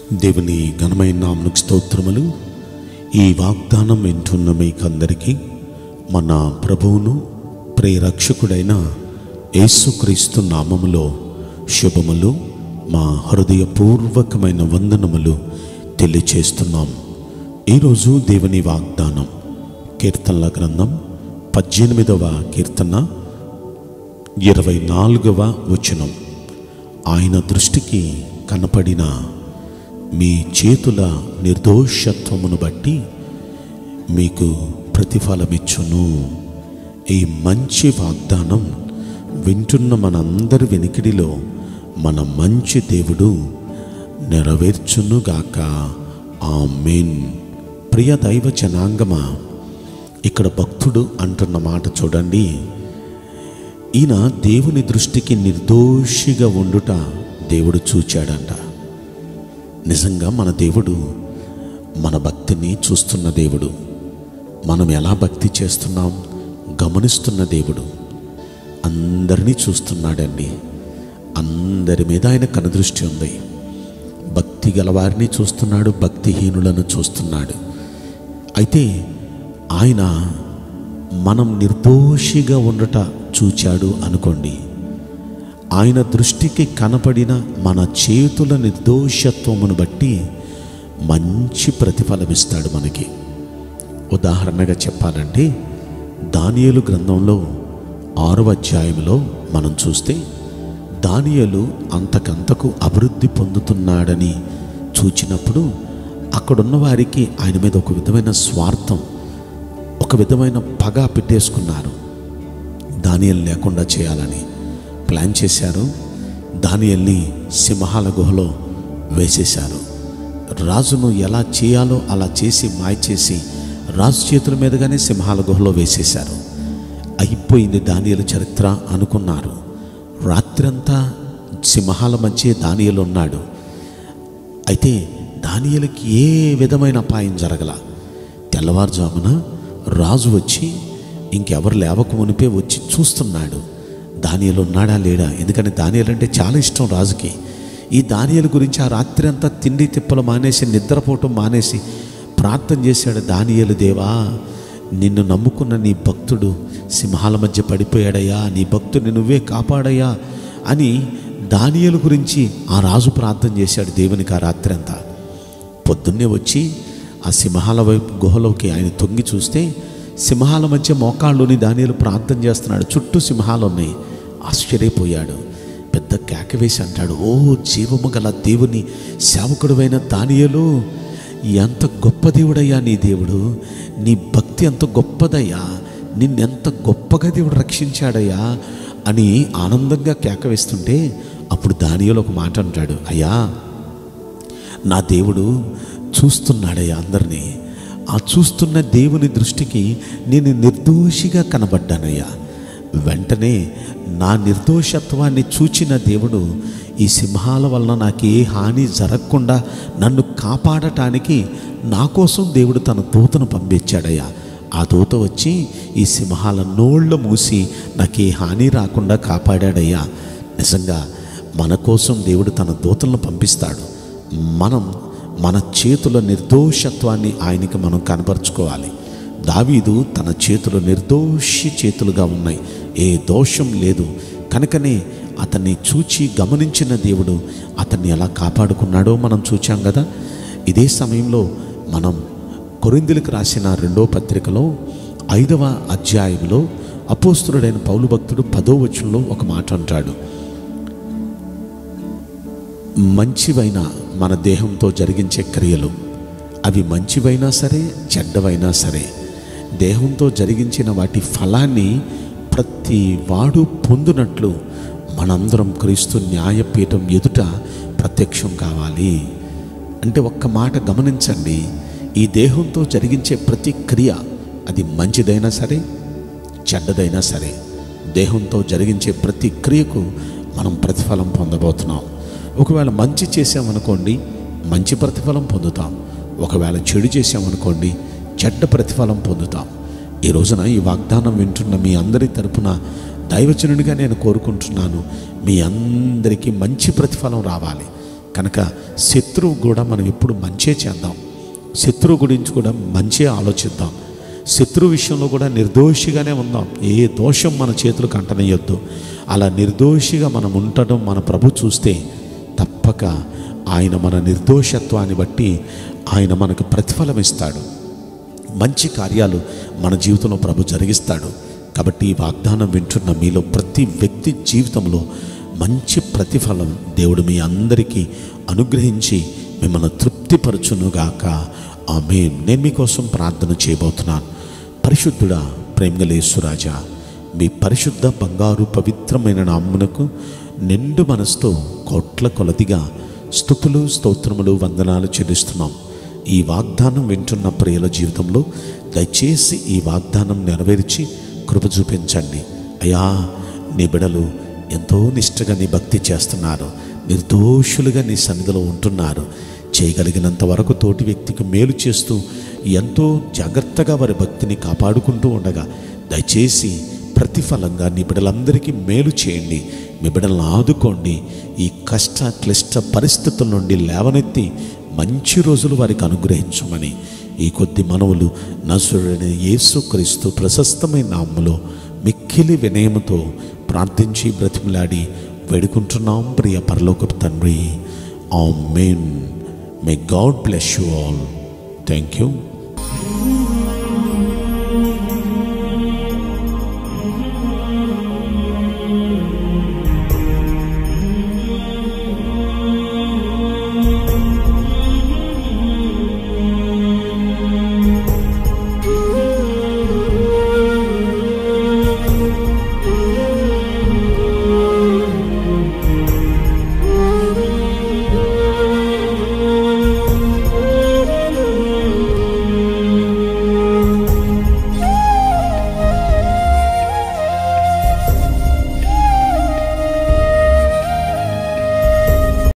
దేవుని ఘనమైన నామకు స్తోత్రములు ఈ వాగ్దానం వింటున్న మీకందరికీ మన ప్రభువును ప్రేరక్షకుడైన యేసుక్రీస్తు నామములో శుభములు మా హృదయపూర్వకమైన వందనములు తెలియచేస్తున్నాం ఈరోజు దేవుని వాగ్దానం కీర్తనల గ్రంథం పద్దెనిమిదవ కీర్తన ఇరవై నాలుగవ వచనం ఆయన దృష్టికి కనపడిన మీ చేతుల నిర్దోషత్వమును బట్టి మీకు ప్రతిఫలమిచ్చును ఈ మంచి వాగ్దానం వింటున్న మనందరి వెనికిడిలో మన మంచి దేవుడు నెరవేర్చునుగాక ఆమెన్ ప్రియ దైవ జనాంగమా ఇక్కడ భక్తుడు అంటున్న మాట చూడండి ఈయన దేవుని దృష్టికి నిర్దోషిగా ఉండుట దేవుడు చూచాడంట నిజంగా మన దేవుడు మన భక్తిని చూస్తున్న దేవుడు మనం ఎలా భక్తి చేస్తున్నాం గమనిస్తున్న దేవుడు అందరినీ చూస్తున్నాడండి అందరి మీద ఆయన కనుదృష్టి ఉంది భక్తి గలవారిని చూస్తున్నాడు భక్తిహీనులను చూస్తున్నాడు అయితే ఆయన మనం నిర్దోషిగా ఉండట చూచాడు అనుకోండి ఆయన దృష్టికి కనపడిన మన చేతుల నిర్దోషత్వమును బట్టి మంచి ప్రతిఫలం ఇస్తాడు మనకి ఉదాహరణగా చెప్పాలంటే దానియేలు గ్రంథంలో ఆరవ అధ్యాయంలో మనం చూస్తే దానియేలు అంతకంతకు అభివృద్ధి పొందుతున్నాడని చూచినప్పుడు అక్కడున్న వారికి ఆయన మీద ఒక విధమైన స్వార్థం ఒక విధమైన పగ పెట్టేసుకున్నారు దానియల్ లేకుండా చేయాలని ప్లాన్ చేశారు దానియల్ని సింహాల గుహలో వేసేశారు రాజును ఎలా చేయాలో అలా చేసి మాయ చేసి రాజు చేతుల మీదుగానే సింహాల గుహలో వేసేశారు అయిపోయింది దానియలు చరిత్ర అనుకున్నారు రాత్రంతా సింహాల మధ్య దానియలు ఉన్నాడు అయితే దానియలకి ఏ విధమైన అపాయం జరగల తెల్లవారుజామున రాజు వచ్చి ఇంకెవరు లేవక మునిపే వచ్చి చూస్తున్నాడు దానియలు ఉన్నాడా లేడా ఎందుకంటే దానియలు అంటే చాలా ఇష్టం రాజుకి ఈ దానియలు గురించి ఆ రాత్రి అంతా తిండి తిప్పలు మానేసి నిద్రపోవటం మానేసి ప్రార్థన చేశాడు దానియలు దేవా నిన్ను నమ్ముకున్న నీ భక్తుడు సింహాల మధ్య పడిపోయాడయ్యా నీ భక్తుడిని నువ్వే కాపాడయ్యా అని దానియలు గురించి ఆ రాజు ప్రార్థన చేశాడు దేవునికి ఆ రాత్రి అంతా పొద్దున్నే వచ్చి ఆ సింహాల వైపు గుహలోకి ఆయన తొంగి చూస్తే సింహాల మధ్య మోకాళ్ళుని దానియలు ప్రార్థన చేస్తున్నాడు చుట్టూ సింహాలు ఉన్నాయి ఆశ్చర్యపోయాడు పెద్ద కేక వేసి అంటాడు ఓ జీవము గల దేవుని సేవకుడువైన దానియలు ఎంత గొప్ప దేవుడయ్యా నీ దేవుడు నీ భక్తి ఎంత గొప్పదయ్యా నిన్నెంత గొప్పగా దేవుడు రక్షించాడయ్యా అని ఆనందంగా కేక వేస్తుంటే అప్పుడు దానియలు ఒక మాట అంటాడు అయ్యా నా దేవుడు చూస్తున్నాడయ్యా అందరినీ ఆ చూస్తున్న దేవుని దృష్టికి నేను నిర్దోషిగా కనబడ్డానయ్యా వెంటనే నా నిర్దోషత్వాన్ని చూచిన దేవుడు ఈ సింహాల వలన నాకు ఏ హాని జరగకుండా నన్ను కాపాడటానికి నా కోసం దేవుడు తన దూతను పంపించాడయ్యా ఆ దూత వచ్చి ఈ సింహాల నోళ్ళ మూసి నాకు ఏ హాని రాకుండా కాపాడాడయ్యా నిజంగా మన కోసం దేవుడు తన దూతలను పంపిస్తాడు మనం మన చేతుల నిర్దోషత్వాన్ని ఆయనకి మనం కనపరుచుకోవాలి దావీదు తన చేతులు నిర్దోషి చేతులుగా ఉన్నాయి ఏ దోషం లేదు కనుకనే అతన్ని చూచి గమనించిన దేవుడు అతన్ని ఎలా కాపాడుకున్నాడో మనం చూచాం కదా ఇదే సమయంలో మనం కొరిందులకు రాసిన రెండో పత్రికలో ఐదవ అధ్యాయంలో అపోస్తుడైన పౌలు భక్తుడు పదో వచనంలో ఒక మాట అంటాడు మంచివైన మన దేహంతో జరిగించే క్రియలు అవి మంచివైనా సరే చెడ్డవైనా సరే దేహంతో జరిగించిన వాటి ఫలాన్ని ప్రతి వాడు పొందునట్లు మనందరం క్రీస్తు న్యాయపీఠం ఎదుట ప్రత్యక్షం కావాలి అంటే ఒక్క మాట గమనించండి ఈ దేహంతో జరిగించే ప్రతి క్రియ అది మంచిదైనా సరే చెడ్డదైనా సరే దేహంతో జరిగించే ప్రతి క్రియకు మనం ప్రతిఫలం పొందబోతున్నాం ఒకవేళ మంచి చేసామనుకోండి మంచి ప్రతిఫలం పొందుతాం ఒకవేళ చెడు చేసామనుకోండి చెడ్డ ప్రతిఫలం పొందుతాం ఈ రోజున ఈ వాగ్దానం వింటున్న మీ అందరి తరపున దైవచనుడిగా నేను కోరుకుంటున్నాను మీ అందరికీ మంచి ప్రతిఫలం రావాలి కనుక శత్రువు కూడా మనం ఎప్పుడు మంచే చేద్దాం శత్రువు గురించి కూడా మంచి ఆలోచిద్దాం శత్రు విషయంలో కూడా నిర్దోషిగానే ఉందాం ఏ దోషం మన చేతులకు అంటనేయొద్దు అలా నిర్దోషిగా మనం ఉండటం మన ప్రభు చూస్తే తప్పక ఆయన మన నిర్దోషత్వాన్ని బట్టి ఆయన మనకు ప్రతిఫలం ఇస్తాడు మంచి కార్యాలు మన జీవితంలో ప్రభు జరిగిస్తాడు కాబట్టి ఈ వాగ్దానం వింటున్న మీలో ప్రతి వ్యక్తి జీవితంలో మంచి ప్రతిఫలం దేవుడు మీ అందరికీ అనుగ్రహించి మిమ్మల్ని తృప్తిపరచునుగాక ఆమె నేను మీకోసం ప్రార్థన చేయబోతున్నాను పరిశుద్ధుడా ప్రేమగలేశ్వరాజా మీ పరిశుద్ధ బంగారు పవిత్రమైన నామ్మునకు నిండు మనసుతో కోట్ల కొలదిగా స్థుతులు స్తోత్రములు వందనాలు చెల్లిస్తున్నాం ఈ వాగ్దానం వింటున్న ప్రియుల జీవితంలో దయచేసి ఈ వాగ్దానం నెరవేర్చి కృప చూపించండి అయ్యా నీ బిడలు ఎంతో నిష్ఠగా నీ భక్తి చేస్తున్నారు నిర్దోషులుగా నీ సన్నిధిలో ఉంటున్నారు చేయగలిగినంత వరకు తోటి వ్యక్తికి మేలు చేస్తూ ఎంతో జాగ్రత్తగా వారి భక్తిని కాపాడుకుంటూ ఉండగా దయచేసి ప్రతిఫలంగా నీ బిడ్డలందరికీ మేలు చేయండి మీ బిడ్డలను ఆదుకోండి ఈ కష్ట క్లిష్ట పరిస్థితుల నుండి లేవనెత్తి మంచి రోజులు వారికి అనుగ్రహించమని ఈ కొద్ది మనవులు నసుడైన యేసుక్రీస్తు ప్రశస్తమైన నామములో మిక్కిలి వినయముతో ప్రార్థించి బ్రతిమలాడి వేడుకుంటున్నాం ప్రియ పరలోకపు తండ్రి amen may God bless you all thank you